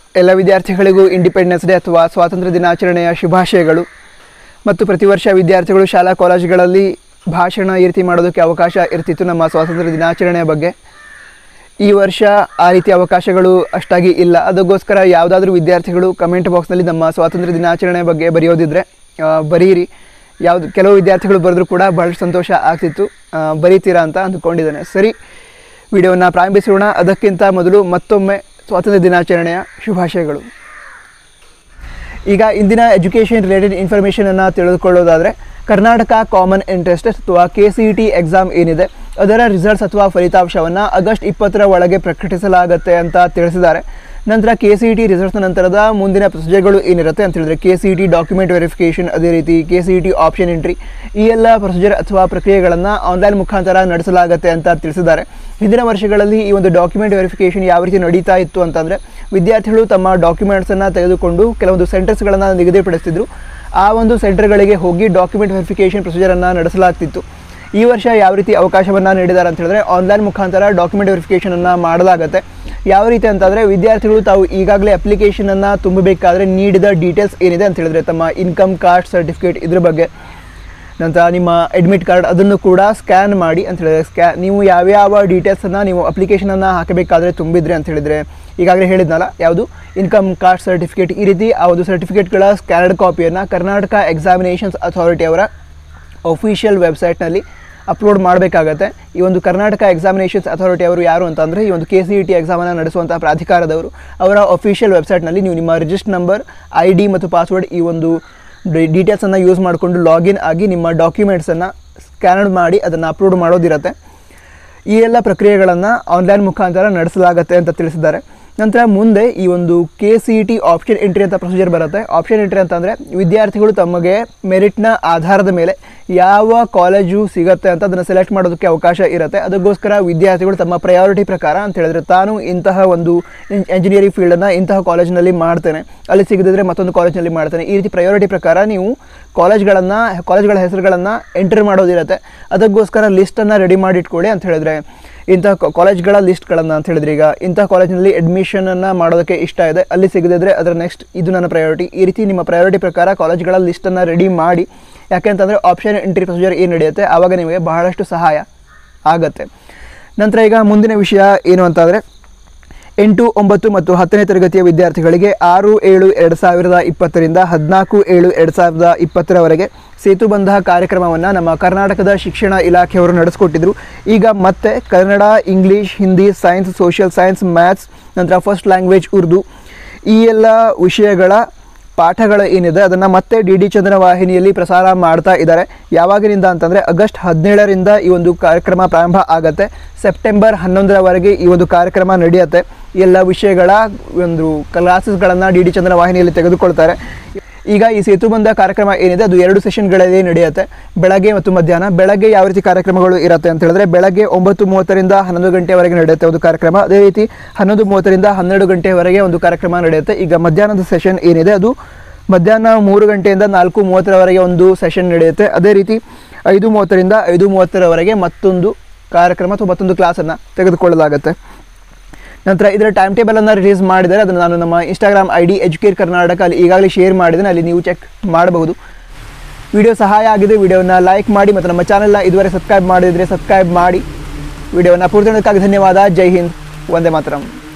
ಎಲ್ಲ ವಿದ್ಯಾರ್ಥಿಗಳಿಗೂ independence day ಅಥವಾ ಸ್ವಾತಂತ್ರ್ಯ ದಿನಾಚರಣೆಯ ಶುಭಾಶಯಗಳು ಮತ್ತು ಪ್ರತಿ ವರ್ಷ ವಿದ್ಯಾರ್ಥಿಗಳು ಶಾಲಾ ಕಾಲೇಜುಗಳಲ್ಲಿ ಭಾಷಣ ಈ ರೀತಿ ಮಾಡೋದಕ್ಕೆ ಅವಕಾಶ ಇರ್ತಿತ್ತು ನಮ್ಮ ಸ್ವಾತಂತ್ರ್ಯ ದಿನಾಚರಣೆಯ ಬಗ್ಗೆ ಈ ವರ್ಷ ಆ ರೀತಿ ಅವಕಾಶಗಳು ಅಷ್ಟಾಗಿ ಇಲ್ಲ ಅದಕ್ಕೋಸ್ಕರ ಯಾವುದಾದ್ರೂ ವಿದ್ಯಾರ್ಥಿಗಳು ಕಮೆಂಟ್ ಬಾಕ್ಸ್ನಲ್ಲಿ ನಮ್ಮ ಸ್ವಾತಂತ್ರ್ಯ ದಿನಾಚರಣೆ ಬಗ್ಗೆ ಬರೆಯೋದಿದ್ರೆ ಆ, ಬರೀರಿ ಯಾವುದು ಕೆಲವು ವಿದ್ಯಾರ್ಥಿಗಳು ಬರೆದ್ರು ಕೂಡ ಬಹಳಷ್ಟು ಸಂತೋಷ ಆಗ್ತಿತ್ತು ಆ, ಬರೀತೀರಾ ಅಂತ ಅಂದ್ಕೊಂಡಿದ್ದೇನೆ ಸರಿ ವಿಡಿಯೋವನ್ನು ಪ್ರಾರಂಭಿಸೋಣ ಅದಕ್ಕಿಂತ ಮೊದಲು ಮತ್ತೊಮ್ಮೆ ಸ್ವಾತಂತ್ರ್ಯ ದಿನಾಚರಣೆಯ ಶುಭಾಶಯಗಳು ಈಗ ಇಂದಿನ ಎಜುಕೇಷನ್ ರಿಲೇಟೆಡ್ ಇನ್ಫಾರ್ಮೇಷನನ್ನು ತಿಳಿದುಕೊಳ್ಳೋದಾದರೆ ಕರ್ನಾಟಕ ಕಾಮನ್ ಇಂಟ್ರೆಸ್ಟ್ ಅಥವಾ K C E T exam ಏನಿದೆ ಅದರ ರಿಸಲ್ಟ್ಸ್ ಅಥವಾ ಫಲಿತಾಂಶವನ್ನು ಆಗಸ್ಟ್ ಇಪ್ಪತ್ತರ ಒಳಗೆ ಪ್ರಕಟಿಸಲಾಗುತ್ತೆ ಅಂತ ತಿಳಿಸಿದ್ದಾರೆ ನಂತರ K C E T results ನಂತರದ ಮುಂದಿನ ಪ್ರೊಸೀಜರ್ಗಳು ಏನಿರುತ್ತೆ ಅಂತ ಹೇಳಿದ್ರೆ K C E T document verification ಅದೇ ರೀತಿ K C E T option entry ಈ ಎಲ್ಲ ಪ್ರೊಸೀಜರ್ ಅಥವಾ ಪ್ರಕ್ರಿಯೆಗಳನ್ನು ಆನ್ಲೈನ್ ಮುಖಾಂತರ ನಡೆಸಲಾಗುತ್ತೆ ಅಂತ ತಿಳಿಸಿದ್ದಾರೆ ಹಿಂದಿನ ವರ್ಷಗಳಲ್ಲಿ ಈ ಒಂದು ಡಾಕ್ಯುಮೆಂಟ್ ವೆರಿಫಿಕೇಷನ್ ಯಾವ ರೀತಿ ನಡೀತಾ ಇತ್ತು ಅಂತಂದರೆ ವಿದ್ಯಾರ್ಥಿಗಳು ತಮ್ಮ ಡಾಕ್ಯುಮೆಂಟ್ಸನ್ನು ತೆಗೆದುಕೊಂಡು ಕೆಲವೊಂದು ಸೆಂಟರ್ಸ್ಗಳನ್ನು ನಿಗದಿಪಡಿಸ್ತಿದ್ರು ಆ ಒಂದು ಸೆಂಟರ್ಗಳಿಗೆ ಹೋಗಿ ಡಾಕ್ಯುಮೆಂಟ್ ವೆರಿಫಿಕೇಷನ್ ಪ್ರೊಸೀಜರನ್ನು ನಡೆಸಲಾಗ್ತಿತ್ತು ಈ ವರ್ಷ ಯಾವ ರೀತಿ ಅವಕಾಶವನ್ನು ನೀಡಿದ್ದಾರೆ ಅಂತ ಹೇಳಿದ್ರೆ ಆನ್ಲೈನ್ ಮುಖಾಂತರ ಡಾಕ್ಯುಮೆಂಟ್ ವೆರಿಫಿಕೇಷನನ್ನು ಮಾಡಲಾಗುತ್ತೆ ಯಾವ ರೀತಿ ಅಂತಂದರೆ ವಿದ್ಯಾರ್ಥಿಗಳು ತಾವು ಈಗಾಗಲೇ ಅಪ್ಲಿಕೇಶನನ್ನು ತುಂಬಬೇಕಾದ್ರೆ ನೀಡಿದ ಡೀಟೇಲ್ಸ್ ಏನಿದೆ ಅಂತ ಹೇಳಿದ್ರೆ ತಮ್ಮ ಇನ್ಕಮ್ ಕಾರ್ಡ್ ಸರ್ಟಿಫಿಕೇಟ್ ಇದ್ರ ಬಗ್ಗೆ ನಂತರ ನಿಮ್ಮ ಅಡ್ಮಿಟ್ ಕಾರ್ಡ್ ಅದನ್ನು ಕೂಡ ಸ್ಕ್ಯಾನ್ ಮಾಡಿ ಅಂತ ಹೇಳಿದ್ರೆ ಸ್ಕ್ಯಾ ನೀವು ಯಾವ್ಯಾವ ಡೀಟೇಲ್ಸನ್ನು ನೀವು ಅಪ್ಲಿಕೇಶನನ್ನು ಹಾಕಬೇಕಾದ್ರೆ ತುಂಬಿದ್ರಿ ಅಂತ ಹೇಳಿದರೆ ಈಗಾಗಲೇ ಹೇಳಿದ್ನಲ್ಲ ಯಾವುದು ಇನ್ಕಮ್ ಕಾರ್ಡ್ ಸರ್ಟಿಫಿಕೇಟ್ ಈ ರೀತಿ ಆ ಒಂದು ಸರ್ಟಿಫಿಕೇಟ್ಗಳ ಸ್ಕ್ಯಾನರ್ಡ್ ಕಾಪಿಯನ್ನು ಕರ್ನಾಟಕ ಎಕ್ಸಾಮಿನೇಷನ್ಸ್ ಅಥಾರಿಟಿ ಅವರ ಅಫಿಷಿಯಲ್ ವೆಬ್ಸೈಟ್ನಲ್ಲಿ ಅಪ್ಲೋಡ್ ಮಾಡಬೇಕಾಗತ್ತೆ ಈ ಒಂದು ಕರ್ನಾಟಕ ಎಕ್ಸಾಮಿನೇಷನ್ಸ್ ಅಥಾರಿಟಿ ಅವರು ಯಾರು ಅಂತಂದರೆ ಈ ಒಂದು ಕೆ ಸಿ ಇ ಟಿ ಎಕ್ಸಾಮನ್ನು ನಡೆಸುವಂಥ ಪ್ರಾಧಿಕಾರದವರು ಅವರ ಅಫಿಷಿಯಲ್ ವೆಬ್ಸೈಟ್ನಲ್ಲಿ ನೀವು ನಿಮ್ಮ ರಿಜಿಸ್ಟರ್ ನಂಬರ್ ಐ ಡಿ ಮತ್ತು ಪಾಸ್ವರ್ಡ್ ಈ ಒಂದು ಡೀಟೇಲ್ಸನ್ನು ಯೂಸ್ ಮಾಡಿಕೊಂಡು ಲಾಗಿನ್ ಆಗಿ ನಿಮ್ಮ ಡಾಕ್ಯುಮೆಂಟ್ಸನ್ನು ಸ್ಕ್ಯಾನ್ ಮಾಡಿ ಅದನ್ನು ಅಪ್ಲೋಡ್ ಮಾಡೋದಿರತ್ತೆ ಈ ಎಲ್ಲ ಪ್ರಕ್ರಿಯೆಗಳನ್ನು ಆನ್ಲೈನ್ ಮುಖಾಂತರ ನಡೆಸಲಾಗುತ್ತೆ ಅಂತ ತಿಳಿಸಿದ್ದಾರೆ ನಂತರ ಮುಂದೆ ಈ ಒಂದು K C E T option entry ಅಂತ ಪ್ರೊಸೀಜರ್ ಬರುತ್ತೆ ಆಪ್ಷನ್ ಎಂಟ್ರಿ ಅಂತಂದರೆ ವಿದ್ಯಾರ್ಥಿಗಳು ತಮಗೆ ಮೆರಿಟ್ನ ಆಧಾರದ ಮೇಲೆ ಯಾವ ಕಾಲೇಜು ಸಿಗುತ್ತೆ ಅಂತ ಅದನ್ನು ಸೆಲೆಕ್ಟ್ ಮಾಡೋದಕ್ಕೆ ಅವಕಾಶ ಇರುತ್ತೆ ಅದಕ್ಕೋಸ್ಕರ ವಿದ್ಯಾರ್ಥಿಗಳು ತಮ್ಮ ಪ್ರಯಾರಿಟಿ ಪ್ರಕಾರ ಅಂತ ಹೇಳಿದ್ರೆ ತಾನು ಇಂತಹ ಒಂದು ಎಂಜಿನಿಯರಿಂಗ್ ಫೀಲ್ಡನ್ನು ಇಂತಹ ಕಾಲೇಜಿನಲ್ಲಿ ಮಾಡ್ತೇನೆ ಅಲ್ಲಿ ಸಿಗದಿದ್ರೆ ಮತ್ತೊಂದು ಕಾಲೇಜಿನಲ್ಲಿ ಮಾಡ್ತೇನೆ ಈ ರೀತಿ ಪ್ರಯಾರಿಟಿ ಪ್ರಕಾರ ನೀವು ಕಾಲೇಜ್ಗಳನ್ನು ಕಾಲೇಜ್ಗಳ ಹೆಸರುಗಳನ್ನು ಎಂಟರ್ ಮಾಡೋದಿರುತ್ತೆ ಅದಕ್ಕೋಸ್ಕರ ಲಿಸ್ಟನ್ನು ರೆಡಿ ಮಾಡಿ ಇಟ್ಕೊಳ್ಳಿ ಅಂತ ಹೇಳಿದ್ರೆ ಇಂತಹ ಕಾಲೇಜ್ಗಳ ಲಿಸ್ಟ್ಗಳನ್ನು ಅಂತ ಹೇಳಿದ್ರೆ ಈಗ ಇಂತಹ ಕಾಲೇಜಿನಲ್ಲಿ ಅಡ್ಮಿಷನನ್ನು ಮಾಡೋದಕ್ಕೆ ಇಷ್ಟ ಇದೆ ಅಲ್ಲಿ ಸಿಗದಿದ್ರೆ ಅದರ ನೆಕ್ಸ್ಟ್ ಇದು ನನ್ನ ಪ್ರಯಾರಿಟಿ ಈ ರೀತಿ ನಿಮ್ಮ ಪ್ರಯಾರಿಟಿ ಪ್ರಕಾರ ಕಾಲೇಜ್ಗಳ ಲಿಸ್ಟನ್ನು ರೆಡಿ ಮಾಡಿ ಯಾಕೆಂತಂದರೆ ಆಪ್ಷನ್ ಎಂಟ್ರಿ ಪ್ರೊಸೀಜರ್ ಏನು ನಡೆಯುತ್ತೆ ಆವಾಗ ನಿಮಗೆ ಬಹಳಷ್ಟು ಸಹಾಯ ಆಗುತ್ತೆ ನಂತರ ಈಗ ಮುಂದಿನ ವಿಷಯ ಏನು ಅಂತಂದರೆ ಎಂಟು ಒಂಬತ್ತು ಮತ್ತು ಹತ್ತನೇ ತರಗತಿಯ ವಿದ್ಯಾರ್ಥಿಗಳಿಗೆ ಆರು ಏಳು ಎರಡು ಸಾವಿರದ ಇಪ್ಪತ್ತರಿಂದ ಹದಿನಾಲ್ಕು ಏಳು ಎರಡು ಸಾವಿರದ ಇಪ್ಪತ್ತರವರೆಗೆ ಸೇತುಬಂಧ ಕಾರ್ಯಕ್ರಮವನ್ನು ನಮ್ಮ ಕರ್ನಾಟಕದ ಶಿಕ್ಷಣ ಇಲಾಖೆಯವರು ನಡೆಸಿಕೊಟ್ಟಿದ್ರು ಈಗ ಮತ್ತೆ Kannada English Hindi science social science maths ನಂತರ ಫಸ್ಟ್ ಲ್ಯಾಂಗ್ವೇಜ್ ಉರ್ದು ಈ ಎಲ್ಲ ವಿಷಯಗಳ ಪಾಠಗಳ ಏನಿದೆ ಅದನ್ನು ಮತ್ತೆ ಡಿ ಡಿ ಚಂದನ ವಾಹಿನಿಯಲ್ಲಿ ಪ್ರಸಾರ ಮಾಡ್ತಾ ಇದ್ದಾರೆ ಯಾವಾಗಿನಿಂದ ಅಂತಂದರೆ ಆಗಸ್ಟ್ ಹದಿನೇಳರಿಂದ ಈ ಒಂದು ಕಾರ್ಯಕ್ರಮ ಪ್ರಾರಂಭ ಆಗುತ್ತೆ ಸೆಪ್ಟೆಂಬರ್ ಹನ್ನೊಂದರವರೆಗೆ ಈ ಒಂದು ಕಾರ್ಯಕ್ರಮ ನಡೆಯುತ್ತೆ ಎಲ್ಲ ವಿಷಯಗಳ ಒಂದು ಕ್ಲಾಸಸ್ಗಳನ್ನು ಡಿ ಡಿ ಚಂದನ ವಾಹಿನಿಯಲ್ಲಿ ತೆಗೆದುಕೊಳ್ತಾರೆ ಈಗ ಈ ಸೇತುಬಂಧ ಕಾರ್ಯಕ್ರಮ ಏನಿದೆ ಅದು ಎರಡು ಸೆಷನ್ಗಳಲ್ಲಿ ನಡೆಯುತ್ತೆ ಬೆಳಗ್ಗೆ ಮತ್ತು ಮಧ್ಯಾಹ್ನ ಬೆಳಗ್ಗೆ ಯಾವ ರೀತಿ ಕಾರ್ಯಕ್ರಮಗಳು ಇರುತ್ತೆ ಅಂತ ಹೇಳಿದ್ರೆ ಬೆಳಗ್ಗೆ ಒಂಬತ್ತು ಮೂವತ್ತರಿಂದ ಹನ್ನೊಂದು ಗಂಟೆವರೆಗೆ ನಡೆಯುತ್ತೆ ಒಂದು ಕಾರ್ಯಕ್ರಮ ಅದೇ ರೀತಿ ಹನ್ನೊಂದು ಮೂವತ್ತರಿಂದ ಹನ್ನೆರಡು ಗಂಟೆವರೆಗೆ ಒಂದು ಕಾರ್ಯಕ್ರಮ ನಡೆಯುತ್ತೆ ಈಗ ಮಧ್ಯಾಹ್ನದ ಸೆಷನ್ ಏನಿದೆ ಅದು ಮಧ್ಯಾಹ್ನ ಮೂರು ಗಂಟೆಯಿಂದ ನಾಲ್ಕು ಮೂವತ್ತರವರೆಗೆ ಒಂದು ಸೆಷನ್ ನಡೆಯುತ್ತೆ ಅದೇ ರೀತಿ ಐದು ಮೂವತ್ತರಿಂದ ಐದು ಮೂವತ್ತರವರೆಗೆ ಮತ್ತೊಂದು ಕಾರ್ಯಕ್ರಮ ಅಥವಾ ಮತ್ತೊಂದು ಕ್ಲಾಸನ್ನು ತೆಗೆದುಕೊಳ್ಳಲಾಗುತ್ತೆ ನಂತರ ಇದರ ಟೈಮ್ ಟೇಬಲನ್ನು ರಿಲೀಸ್ ಮಾಡಿದರೆ ಅದನ್ನು ನಾನು ನಮ್ಮ Instagram I D educate Karnataka ಅಲ್ಲಿ ಈಗಾಗಲೇ ಶೇರ್ ಮಾಡಿದ್ದೇನೆ ಅಲ್ಲಿ ನೀವು ಚೆಕ್ ಮಾಡಬಹುದು ವಿಡಿಯೋ ಸಹಾಯ ಆಗಿದೆ ವಿಡಿಯೋನ ಲೈಕ್ ಮಾಡಿ ಮತ್ತು ನಮ್ಮ ಚಾನೆಲ್ನ ಇದುವರೆ ಸಬ್ಸ್ಕ್ರೈಬ್ ಮಾಡಿದರೆ ಸಬ್ಸ್ಕ್ರೈಬ್ ಮಾಡಿ ವಿಡಿಯೋನ ಪೂರ್ತಿನಕ್ಕಾಗಿ ಧನ್ಯವಾದ ಜೈ ಹಿಂದ್ ವಂದೇ ಮಾತರಂ